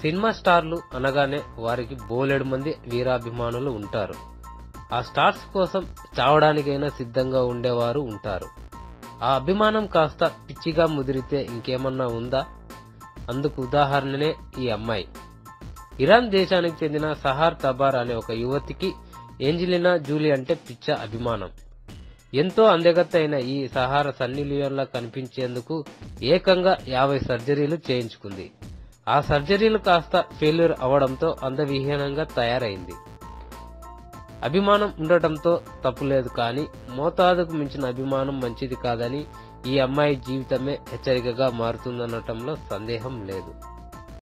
cinema స్టార్లు అనగానే వారికి బోలెడు మంది వీరాభిమానులు ఉంటారు ఆ స్టార్స్ కోసం చావడానికైనా సిద్ధంగా ఉండేవారు ఉంటారు ఆ అభిమానం కాస్త పిచ్చిగా ముదిరితే ఇంకేమన్నా ఉందా అందుకు ఉదాహరణనే ఈ అమ్మాయి ఇరాన్ దేశానికి చెందిన సహార్ తబార్ అనే ఒక యువతికి ఏంజలినా జూలీ అంటే పిచ్చ అభిమానం ఎంతో అందగత్త అయిన ఈ సహార సన్నీ లియోన్లా కనిపించేందుకు ఏకంగా యాభై సర్జరీలు చేయించుకుంది ఆ సర్జరీలు కాస్త ఫెయిల్యూర్ అవడంతో అందవిహీనంగా తయారైంది అభిమానం ఉండటంతో తప్పులేదు కానీ మోతాదుకు మించిన అభిమానం మంచిది కాదని ఈ అమ్మాయి జీవితమే హెచ్చరికగా మారుతుందనటంలో సందేహం లేదు